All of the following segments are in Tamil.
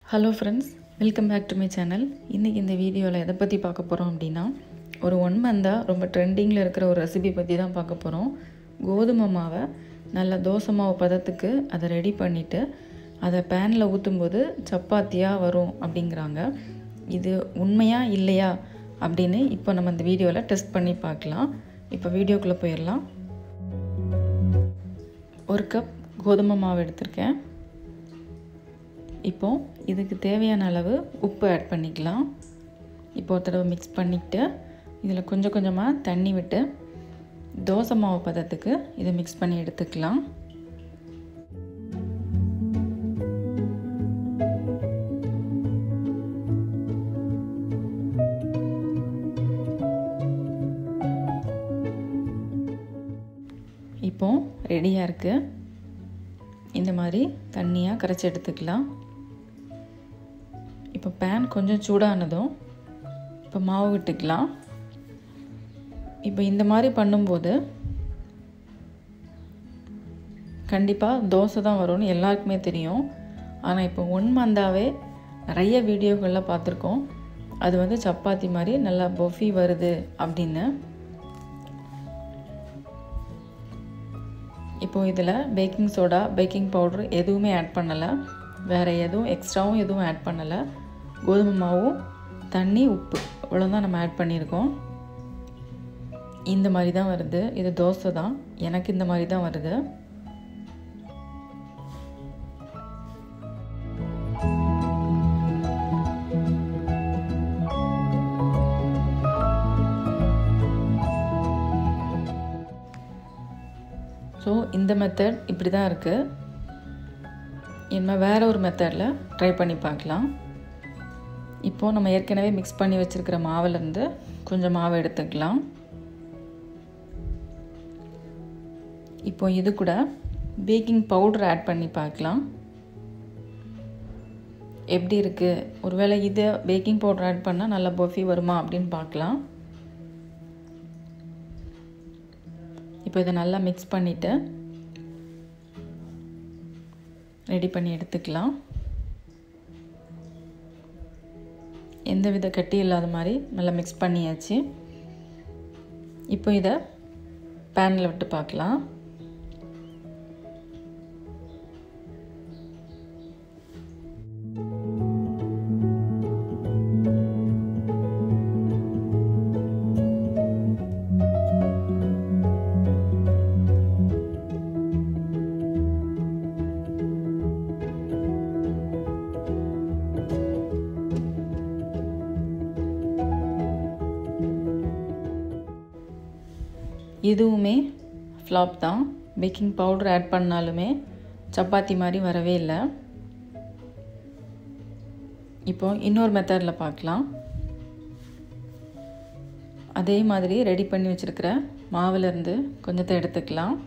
hello friends welcome back to my channel இன்றைக்கி இந்த வீடியோவில் எதை பற்றி பார்க்க போகிறோம் அப்படின்னா ஒரு ஒன் மந்தாக ரொம்ப ட்ரெண்டிங்கில் இருக்கிற ஒரு ரெசிபி பற்றி தான் பார்க்க போகிறோம் கோதுமை மாவை நல்ல தோசை மாவு பதத்துக்கு அதை ரெடி பண்ணிவிட்டு அதை பேனில் ஊற்றும்போது சப்பாத்தியாக வரும் அப்படிங்கிறாங்க இது உண்மையா இல்லையா அப்படின்னு இப்போ நம்ம இந்த வீடியோவில் டெஸ்ட் பண்ணி பார்க்கலாம் இப்போ வீடியோக்குள்ளே போயிடலாம் ஒரு கப் கோதுமை மாவு எடுத்திருக்கேன் இப்போ இதுக்கு தேவையான அளவு உப்பு ஆட் பண்ணிக்கலாம் இப்போ ஒரு தடவை மிக்ஸ் பண்ணிக்கிட்டு இதில் கொஞ்சம் கொஞ்சமாக தண்ணி விட்டு தோசை மாவு பதத்துக்கு இதை மிக்ஸ் பண்ணி எடுத்துக்கலாம் இப்போ ரெடியாக இருக்குது இந்த மாதிரி தண்ணியாக கரைச்சி எடுத்துக்கலாம் இப்போ பேன் கொஞ்சம் சூடானதும் இப்போ மாவு விட்டுக்கலாம் இப்போ இந்த மாதிரி பண்ணும்போது கண்டிப்பாக தோசை தான் வரும்னு எல்லாருக்குமே தெரியும் ஆனால் இப்போ ஒன் மந்தாவே நிறைய வீடியோக்களில் பார்த்துருக்கோம் அது வந்து சப்பாத்தி மாதிரி நல்லா பொஃபி வருது அப்படின்னு இப்போது இதில் பேக்கிங் சோடா பேக்கிங் பவுட்ரு எதுவுமே ஆட் பண்ணலை வேறு எதுவும் எக்ஸ்ட்ராவும் எதுவும் ஆட் பண்ணலை கோதுமை மாவும் தண்ணி உப்பு இவ்வளோதான் நம்ம ஆட் பண்ணியிருக்கோம் இந்த மாதிரி தான் வருது இது தோசை தான் எனக்கு இந்த மாதிரி தான் வருது ஸோ இந்த மெத்தட் இப்படி தான் இருக்குது இனிமேல் வேறு ஒரு மெத்தடில் ட்ரை பண்ணி பார்க்கலாம் இப்போது நம்ம ஏற்கனவே மிக்ஸ் பண்ணி வச்சுருக்கிற மாவுலேருந்து கொஞ்சம் மாவு எடுத்துக்கலாம் இப்போ இது கூட பேக்கிங் பவுடர் ஆட் பண்ணி பார்க்கலாம் எப்படி இருக்குது ஒருவேளை இது பேக்கிங் பவுடர் ஆட் பண்ணால் நல்லா பஃபி வருமா அப்படின்னு பார்க்கலாம் இப்போ இதை நல்லா மிக்ஸ் பண்ணிவிட்டு ரெடி பண்ணி எடுத்துக்கலாம் எந்த வித கட்டி இல்லாத மாதிரி நல்லா மிக்ஸ் பண்ணியாச்சு இப்போ இதை பேனில் விட்டு பார்க்கலாம் இதுவுமே ஃப்ளாப் தான் பேக்கிங் பவுடர் ஆட் பண்ணாலுமே சப்பாத்தி மாதிரி வரவே இல்லை இப்போ இன்னொரு மெத்தடில் பார்க்கலாம் அதே மாதிரி ரெடி பண்ணி வச்சுருக்கிற மாவுலேருந்து கொஞ்சத்தை எடுத்துக்கலாம்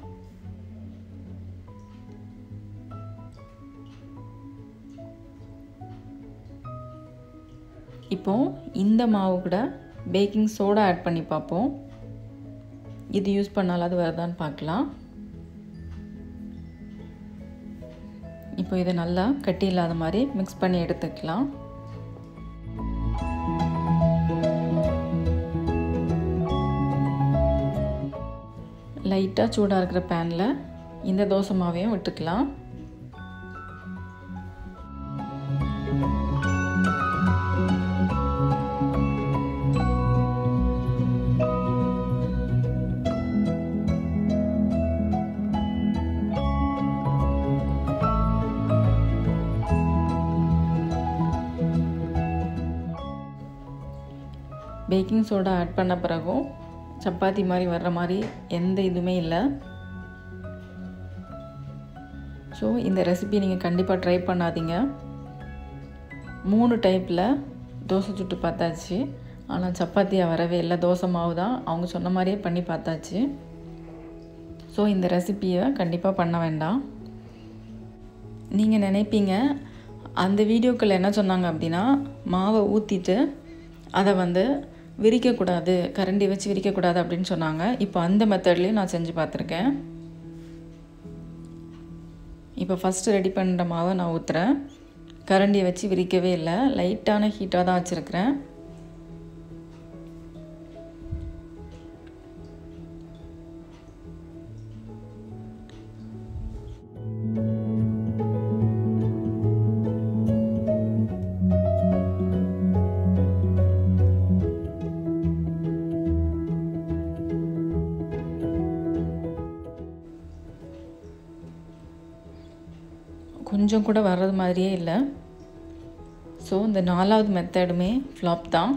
இப்போ இந்த மாவு கூட பேக்கிங் சோடா ஆட் பண்ணி பார்ப்போம் இது யூஸ் பண்ணாலும் அது வருதான்னு பார்க்கலாம் இப்போ இதை நல்லா கட்டி இல்லாத மாதிரி மிக்ஸ் பண்ணி எடுத்துக்கலாம் லைட்டாக சூடாக இருக்கிற பேனில் இந்த தோசை மாவையும் விட்டுக்கலாம் பேக்கிங் சோடா ஆட் பண்ண பிறகும் சப்பாத்தி மாதிரி வர்ற மாதிரி எந்த இதுவுமே இல்லை ஸோ இந்த ரெசிபி நீங்கள் கண்டிப்பாக ட்ரை பண்ணாதீங்க மூணு டைப்பில் தோசை சுட்டு பார்த்தாச்சு ஆனால் சப்பாத்தியாக வரவே இல்லை தோசை மாவு தான் அவங்க சொன்ன மாதிரியே பண்ணி பார்த்தாச்சு ஸோ இந்த ரெசிப்பியை கண்டிப்பாக பண்ண வேண்டாம் நீங்கள் நினைப்பீங்க அந்த வீடியோக்கள் என்ன சொன்னாங்க அப்படின்னா மாவை ஊற்றிட்டு அதை வந்து விரிக்கக்கூடாது கரண்டி வச்சு விரிக்கக்கூடாது அப்படின்னு சொன்னாங்க இப்போ அந்த மெத்தட்லேயும் நான் செஞ்சு பார்த்துருக்கேன் இப்போ ஃபஸ்ட்டு ரெடி பண்ணுற மாவை நான் ஊற்றுறேன் கரண்டியை வச்சு விரிக்கவே இல்லை லைட்டான ஹீட்டாக தான் வச்சுருக்கிறேன் கொஞ்சம் கூட வர்றது மாதிரியே இல்லை ஸோ இந்த நாலாவது மெத்தடுமே ஃப்ளாப் தான்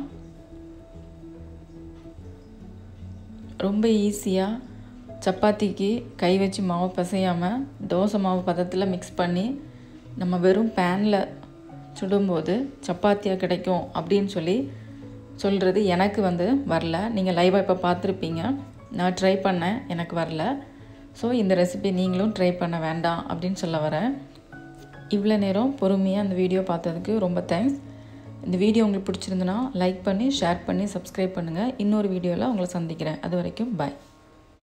ரொம்ப ஈஸியாக சப்பாத்திக்கு கை வச்சு மாவு பிசையாமல் தோசை மாவு பதத்தில் மிக்ஸ் பண்ணி நம்ம வெறும் பேனில் சுடும்போது சப்பாத்தியாக கிடைக்கும் அப்படின்னு சொல்லி சொல்கிறது எனக்கு வந்து வரல நீங்கள் லைவாக இப்போ பார்த்துருப்பீங்க நான் ட்ரை பண்ணேன் எனக்கு வரல ஸோ இந்த ரெசிபி நீங்களும் ட்ரை பண்ண வேண்டாம் அப்படின்னு சொல்ல வரேன் இவ்வளோ நேரம் பொறுமையாக அந்த வீடியோ பார்த்ததுக்கு ரொம்ப தேங்க்ஸ் இந்த வீடியோ உங்களுக்கு பிடிச்சிருந்துன்னா லைக் பண்ணி ஷேர் பண்ணி சப்ஸ்கிரைப் பண்ணுங்கள் இன்னொரு வீடியோவில் உங்களை சந்திக்கிறேன் அது வரைக்கும் பாய்